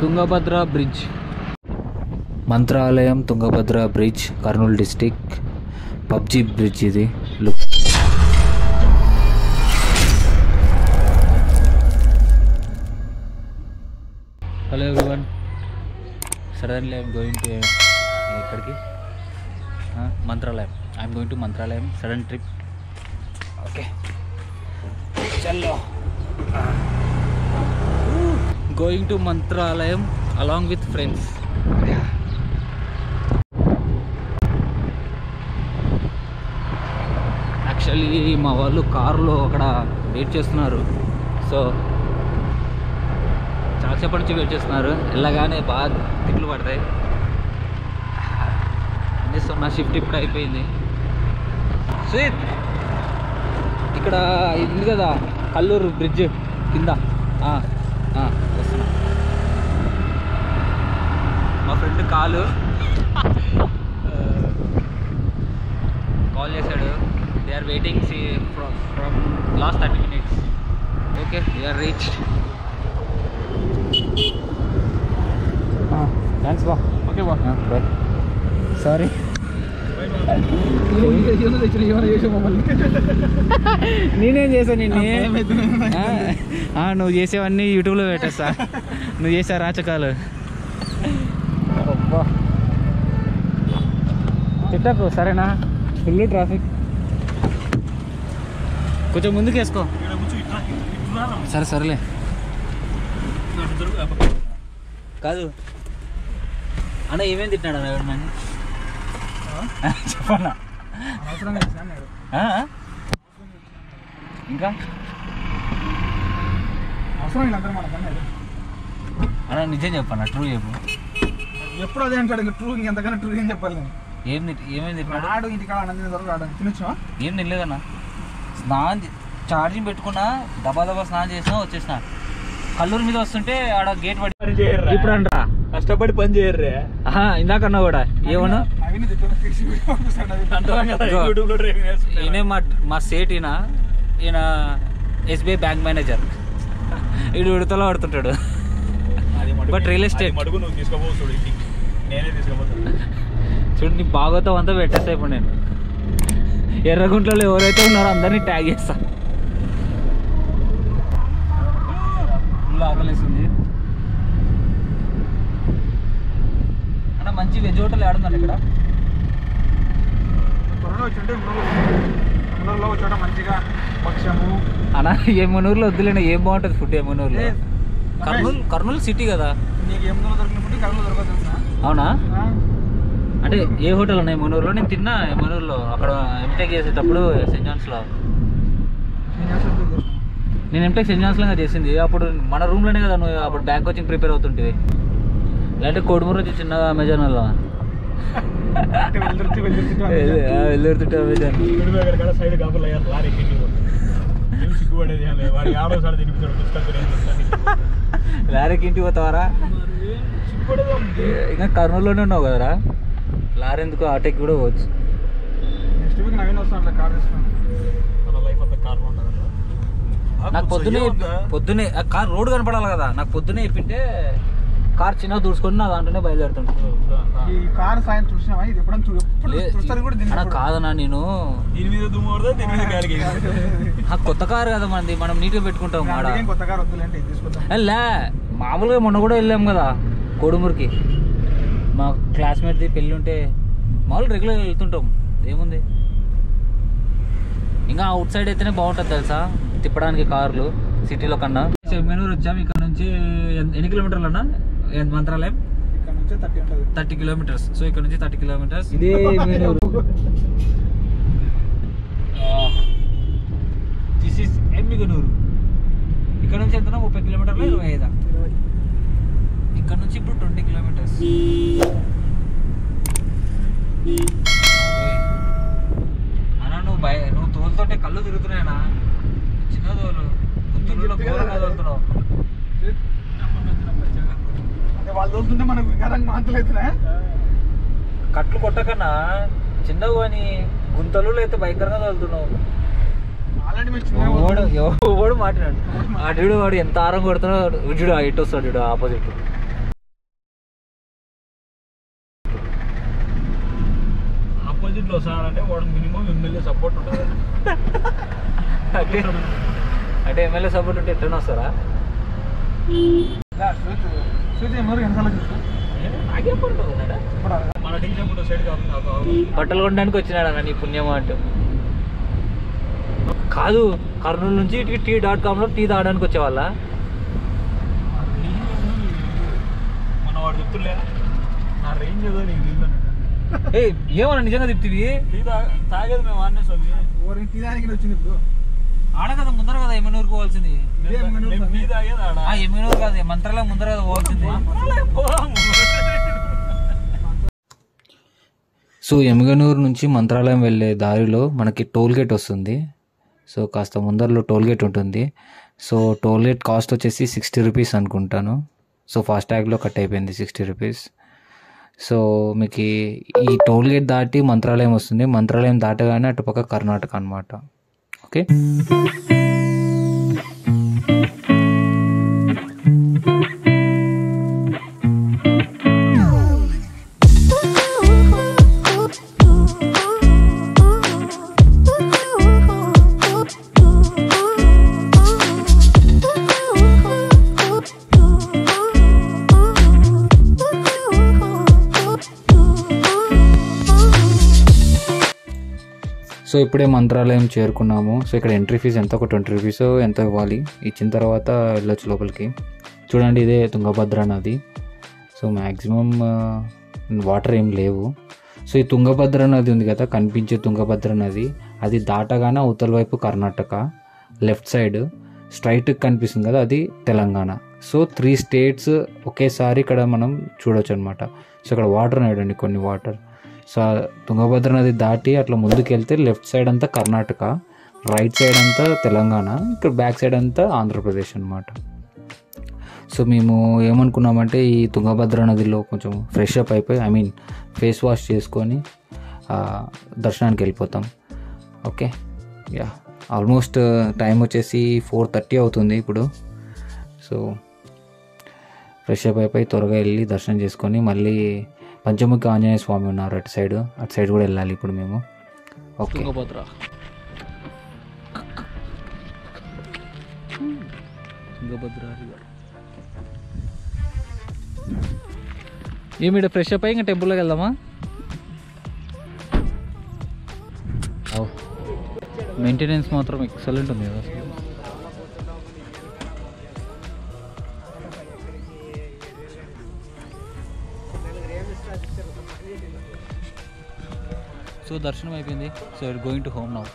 Tungabhadra bridge Mantralayam Tungabhadra bridge Kurnool district PUBG bridge ఇది look hello everyone suddenly I'm going to ఎక్కడికి ఆ, Mantralayam I'm going to Mantralayam sudden trip okay చల్లో going to Mantralayam along with friends actually మా వాళ్ళు కారులో అక్కడ వెయిట్ చేస్తున్నారు సో చాలాసేపటి నుంచి వెయిట్ చేస్తున్నారు వెళ్ళగానే బాగా తిట్లు పడతాయి సో నా షిఫ్ట్ ఇప్పుడు అయిపోయింది స్వీట్ ఇక్కడ ఇది ఉంది కదా కల్లూరు బ్రిడ్జ్ కింద ఆ, ఆ, వస్తున్నా మా ఫ్రెండ్ కాలు కాల్ చేశాడు they are waiting see from last thirty minutes okay they are reach thanks బా ఓకే బా బాయ్ సారీ నేనేం చేశాను నిన్ను ఆ, నువ్వు చేసేవన్నీ యూట్యూబ్లో పెట్టేస్తా నువ్వు చేసే రాచకాలు అబ్బా తిట్టకు సరేనా ఫుల్ ట్రాఫిక్ కొంచెం ముందుకు వేసుకో సరే సరేలే కాదు అన్న ఏమేం తిట్టినాడు అన్న ఎవరు నన్ను చెప్పన్నా అవసరం ఆ? ఇంకా అవసరం వీళ్ళందరూ మన పని అన్న నిజం చెప్పన్నా ట్రూ చెప్పు ఎప్పుడు అదే అంటాడు ఇంకా ట్రూ ఇంకెంతకన్నా ట్రూ ఏం చెప్పాలి నేను ఏం తిట్టి ఏమేం తిట్టినాడు ఆడు ఇంటికాడ అన్నం వరకు ఆడు తినొచ్చా ఏం తినలేదన్న స్నానం చే- ఛార్జింగ్ పెట్టుకున్నా దబా దబా స్నానం చేసినా వచ్చేసిన కల్లూరు మీద వస్తుంటే ఆడ గేట్ పడి ఇప్పుడు అంటరా కష్టపడి పని చేయర్రే ఇందాక అన్నా కూడా ఏమన్నా నవీన్ తిట్టు ఫిక్స్ అంటాం కదా ఇదిగో. యూట్యూబ్ లో డ్రైవింగ్ ఈయనే మా మా సేట్ ఈయన ఈయన ఎస్బీఐ బ్యాంక్ మేనేజర్ ఈడు ఉడతలో ఆడుతుంటాడు But real estate. మడుగు నువ్వు తీసుకోబోవు చూడు ఇంటికి నేనే తీసుకోబోతాను చూడు నీ భాగవతం అంతా పెట్టేస్తా ఇప్పుడు నేను ఎర్రగుంట్లలో ఎవరైతే ఉన్నారో అందరినీ ట్యాగ్ చేస్తా ఫుల్ ఆకలేస్తుంది అన్న మంచి వెజ్ హోటల్ ఆడుందండి ఇక్కడ త్వరలో వచ్చింటే మునూరులో ఒక చోట మంచిగా పక్షము అన్న ఏమనూరులో వద్దులేండి ఏం బాగుంటుంది ఫుడ్ ఏమనూరులో ఏ, కర్నూలు కర్నూలు సిటీ కదా నీకు ఎనిమిదిలో దొరికిన ఫుడ్ కళ్ళు దొరకదు తెలుసా అవునా ఆ? అంటే ఏ హోటల్ ఉన్నాయి మనూరులో నేను తిన్నా మనూరులో అక్కడ ఎంటెక్ చేసేటప్పుడు సెయింట్ జాన్స్లో నేను చేస్తాను ఫుడ్ చేస్తాను. నేను ఎంటెక్ సెయింట్ జాన్స్లో చేసింది అప్పుడు మన రూమ్లోనే కదా నువ్వు అప్పుడు బ్యాంక్ కోచింగ్ ప్రిపేర్ అవుతుంటివి లేదంటే కోడుమూరు వచ్చి చిన్నగా అమెజాన్ వల్ల అంటే వెళ్తురుతూ వెళ్తురుతూ వెళ్ళుతుంటే అమెజాన్ విడిపోయి కదా సైడ్ కాపులు అయ్యారు లారీ ఎక్కి ఏం సిగ్గుపడేది ఏం లేదు వాడు ఆడో సార్ తినిపిస్తాడు పుస్తకం ఏం చేస్తాడు లారీకి ఇంటికి పోతావారా సిగ్గుపడేది ఉంది. ఇంకా కర్నూలులోనే ఉన్నావు కదరా లారీ ఎందుకు ఆటోకి కూడా పోవచ్చు నెక్స్ట్ వీక్ నవీన్ వస్తాను అట్లా కార్ తీసుకున్నాను మన లైఫ్ అంతా కార్లో ఉంటుంది నాకు పొద్దునే పొద్దునే ఆ కార్ రోడ్ కనపడాలి కదా నాకు పొద్దునే చెప్పింటే కార్ చిన్నగా దూసుకొని నా దాంట్లోనే బయలుదేరుతుంటా ఈ కార్ సాయం చూసినావా ఇది ఎప్పుడైనా చూ- ఎప్పుడు లే- చూస్తారు కూడా దీన్ని అన్న ఎప్పుడు. కాదన్నా నేను దీని మీద దుమ్ము పడుతుంది దీని మీద గాలికి ఆ కొత్త కారు కదా మనది మనం నీట్గా పెట్టుకుంటాం ఆడ అందుకే కొత్త కార్ వద్దులేంటే ఇది తీసుకుందాం ఏ, లే మామూలుగా మొన్న కూడా వెళ్ళాం కదా కోడుమూరికి మా క్లాస్మేట్ది పెళ్ళి ఉంటే మామూలు రెగ్యులర్ వెళ్తుంటాం ఏముంది ఇంకా అవుట్ సైడ్ అయితేనే బాగుంటుంది తెలుసా తిప్పడానికి కార్లు సిటీలో కన్నా చెమ్మనూరు వచ్చాము ఇక్కడ నుంచి ఎన్- ఎన్ని కిలోమీటర్లు అన్న ఎన్- మంత్రాలయం ఇక్కడ నుంచి థర్టీ ఉంటుంది థర్టీ కిలోమీటర్స్ సో ఇక్కడ నుంచి థర్టీ కిలోమీటర్స్ ఇదే మేనూరు దిస్ ఇస్ ఎమ్మిగనూరు ఇక్కడ నుంచి ఎంత ముప్పై కిలోమీటర్లు ఇరవై ఐదా ఇక్కడ నుంచి ఇప్పుడు ట్వంటీ కిలోమీటర్స్ అన్నా నువ్వు భయ నువ్వు తోలుతుంటే కళ్ళు తిరుగుతున్నాయనా చిన్న తోలు గుంతలలో ఘోరంగా తోలుతున్నావు అంటే వాళ్ళు తోలుతుంటే మనకు వికారంగా మాటలు అవుతున్నాయి కట్లు కొట్టకన్నా చిన్నవి అని గుంతలు లేకపోతే భయంకరంగా తోలుతున్నావు ఆల్రెడీ మేము చిన్నగా ఓడు తోలుతున్నాం. ఓడు మాట్లాడు ఆ చూడు వాడు ఎంత ఆరం కొడుతున్నాడు చూడు ఇటు వస్తాడు చూడు ఆపోజిట్ సీట్లో వస్తున్నాడంటే వాడు మినిమం ఎమ్మెల్యే సపోర్ట్ ఉంటుంది అంటే అంటే ఎమ్మెల్యే సపోర్ట్ ఉంటే ఎట్లా వస్తారా శృతి శృతి ఎవరు వెనకాల చూస్తూ నాకేం పడుతుంది ఇప్పుడు అడగా. మన టీ షాప్ సైడ్ కాకుండా బట్టలు కొనడానికి వచ్చినాడు అన్న నీ పుణ్యం అంటూ కాదు కర్నూలు నుంచి ఇటు టీ డాట్ కామ్లో టీ తాగడానికి వచ్చేవాళ్ళ మన వాడు చెప్తులే నా రేంజ్ ఏదో నీకు తెలియదు ఏ ఏమన్నా నిజంగా చెప్తివి టీ తా- తాగేది మేము ఆడనే స్వామి ఎవరిని తీయడానికి వచ్చింది ఇప్పుడు ఆడ కదా ముందర కదా ఎమ్మెనూరు పోవాల్సింది ఇదే మన మేము టీ తాగేది ఆడ ఆ ఎమ్మెనూరు కాదు మంత్రాలయం ముందర కదా పోవాల్సింది పోదాము. సో ఎమ్మిగనూరు నుంచి మంత్రాలయం వెళ్ళే దారిలో మనకి టోల్ గేట్ వస్తుంది సో కాస్త ముందరలో టోల్ గేట్ ఉంటుంది సో టోల్ గేట్ కాస్ట్ వచ్చేసి సిక్స్టీ రూపీస్ అనుకుంటాను సో ఫాస్ట్ ట్యాగ్లో కట్ అయిపోయింది సిక్స్టీ రూపీస్ సో మీకు ఈ- ఈ టోల్ గేట్ దాటి మంత్రాలయం వస్తుంది మంత్రాలయం దాటగానే అటుపక్క కర్ణాటక అనమాట ఓకే సో ఇప్పుడే మంత్రాలయం చేరుకున్నాము సో ఇక్కడ ఎంట్రీ ఫీజు ఎంత ఒక ట్వంటీ రూపీస్ ఎంత ఇవ్వాలి ఇచ్చిన తర్వాత వెళ్ళొచ్చు లోపలికి చూడండి ఇదే తుంగభద్ర నది సో మ్యాక్సిమం వాటర్ ఏం లేవు సో ఈ తుంగభద్ర నది ఉంది కదా కనిపించే తుంగభద్ర నది అది దాటగానే అవతల వైపు కర్ణాటక లెఫ్ట్ సైడ్ స్ట్రైట్ కనిపిస్తుంది కదా అది తెలంగాణ సో త్రీ స్టేట్స్ ఒకేసారి ఇక్కడ మనం చూడొచ్చు అనమాట సో ఇక్కడ వాటర్ ఉన్నాయండి కొన్ని వాటర్ సో ఆ తుంగభద్ర నది దాటి అట్లా ముందుకు వెళ్తే లెఫ్ట్ సైడ్ అంతా కర్ణాటక రైట్ సైడ్ అంతా తెలంగాణ ఇక్కడ బ్యాక్ సైడ్ అంతా ఆంధ్రప్రదేశ్ అనమాట సో మేము ఏమనుకున్నామంటే ఈ తుంగభద్ర నదిలో కొంచెం ఫ్రెష్ అప్ అయిపోయి ఐ మీన్ ఫేస్ వాష్ చేసుకొని ఆ, దర్శనానికి వెళ్ళిపోతాం ఓకే యా ఆల్మోస్ట్ టైం వచ్చేసి ఫోర్ థర్టీ అవుతుంది ఇప్పుడు సో ఫ్రెష్ అప్ అయిపోయి త్వరగా వెళ్ళి దర్శనం చేసుకొని మళ్ళీ పంచముఖి ఆంజనేయ స్వామి ఉన్నారు అటు సైడ్ అటు సైడ్ కూడా వెళ్ళాలి ఇప్పుడు మేము ఓకే తుంగభద్ర తుంగభద్ర రివర్ ఏమిడ ఫ్రెష్ అప్ అయ్యి ఇంకా టెంపుల్లోకి వెళ్దామా మెయింటెనెన్స్ మాత్రం ఎక్సలెంట్ ఉంది కదా అసలు సో దర్శనం అయిపోయింది so it going to home now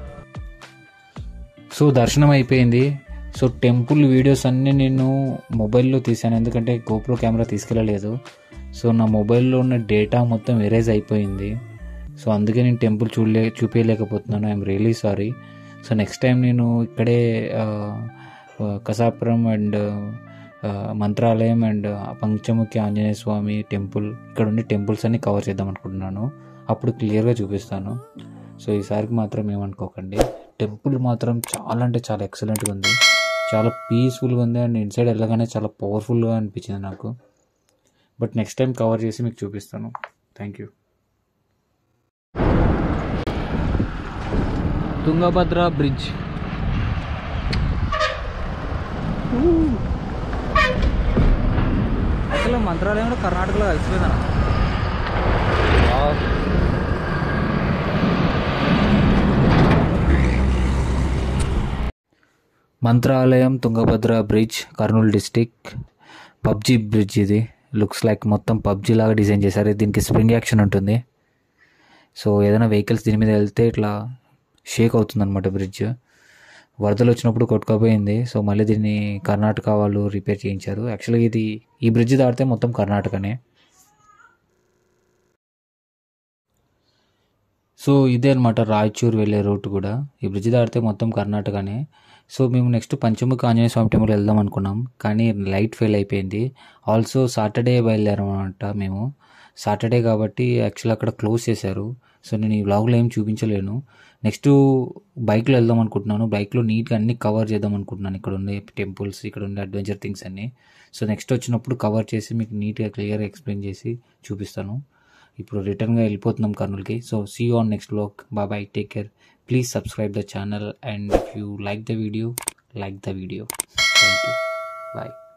so దర్శనం అయిపోయింది సో టెంపుల్ వీడియోస్ అన్నీ నేను మొబైల్లో తీశాను ఎందుకంటే గోప్రో కెమెరా తీసుకెళ్ళలేదు సో నా మొబైల్లో ఉన్న డేటా మొత్తం ఎరేజ్ అయిపోయింది సో అందుకే నేను టెంపుల్ చూడలే చూపించలేకపోతున్నాను I'm really sorry so next time నేను ఇక్కడే ఆ, ఆ, కసాపురం అండ్ ఆ, మంత్రాలయం అండ్ పంచముఖి ఆంజనేయ స్వామి టెంపుల్ ఇక్కడ ఉండే టెంపుల్స్ అన్ని కవర్ చేద్దాం అనుకుంటున్నాను అప్పుడు క్లియర్గా చూపిస్తాను సో ఈసారికి మాత్రం ఏమనుకోకండి టెంపుల్ మాత్రం చాలా అంటే చాలా ఎక్సలెంట్గా ఉంది చాలా పీస్ఫుల్గా ఉంది అండ్ ఇన్సైడ్ వెళ్ళగానే చాలా పవర్ఫుల్గా అనిపించింది నాకు బట్ నెక్స్ట్ టైం కవర్ చేసి మీకు చూపిస్తాను థ్యాంక్ యూ తుంగభద్ర బ్రిడ్జ్ అసలు మంత్రాలయం కూడా కర్ణాటకలో కలిసిపోయిందన్న Mantralayam Tungabhadra bridge Kurnool district PUBG bridge ఇది లుక్స్ లైక్ మొత్తం పబ్జి లాగా డిజైన్ చేశారు దీనికి స్ప్రింగ్ యాక్షన్ ఉంటుంది సో ఏదైనా వెహికల్స్ దీని మీద వెళ్తే ఇట్లా షేక్ అవుతుంది అనమాట బ్రిడ్జ్ వరదలు వచ్చినప్పుడు కొట్టుకపోయింది సో మళ్ళీ దీన్ని కర్ణాటక వాళ్ళు రిపేర్ చేయించారు యాక్చువల్గా ఇది ఈ బ్రిడ్జ్ దాటితే మొత్తం కర్ణాటకనే సో ఇదే అనమాట రాయచూర్ వెళ్ళే రూట్ కూడా ఈ బ్రిడ్జ్ దాటితే మొత్తం కర్ణాటకనే సో మేము నెక్స్ట్ పంచముఖ ఆంజనేయ స్వామి టెంపుల్ వెళ్దాం అనుకున్నాం కానీ లైట్ ఫెయిల్ అయిపోయింది ఆల్సో సాటర్డే బయలుదేరాం అనమాట మేము సాటర్డే కాబట్టి యాక్చువల్ అక్కడ క్లోజ్ చేశారు సో నేను ఈ వ్లాగ్లో ఏం చూపించలేను నెక్స్ట్ బైక్లో వెళ్దాం అనుకుంటున్నాను బైక్లో నీట్గా అన్ని కవర్ చేద్దాం అనుకుంటున్నాను ఇక్కడ ఉండే టెంపుల్స్ ఇక్కడ ఉండే అడ్వెంచర్ థింగ్స్ అన్నీ సో నెక్స్ట్ వచ్చినప్పుడు కవర్ చేసి మీకు నీట్గా క్లియర్గా ఎక్స్ప్లెయిన్ చేసి చూపిస్తాను ఇప్పుడు రిటర్న్గా వెళ్ళిపోతున్నాం కర్నూలుకి so see on next blog bye bye take care please subscribe the channel and if you like the video like the video thank you bye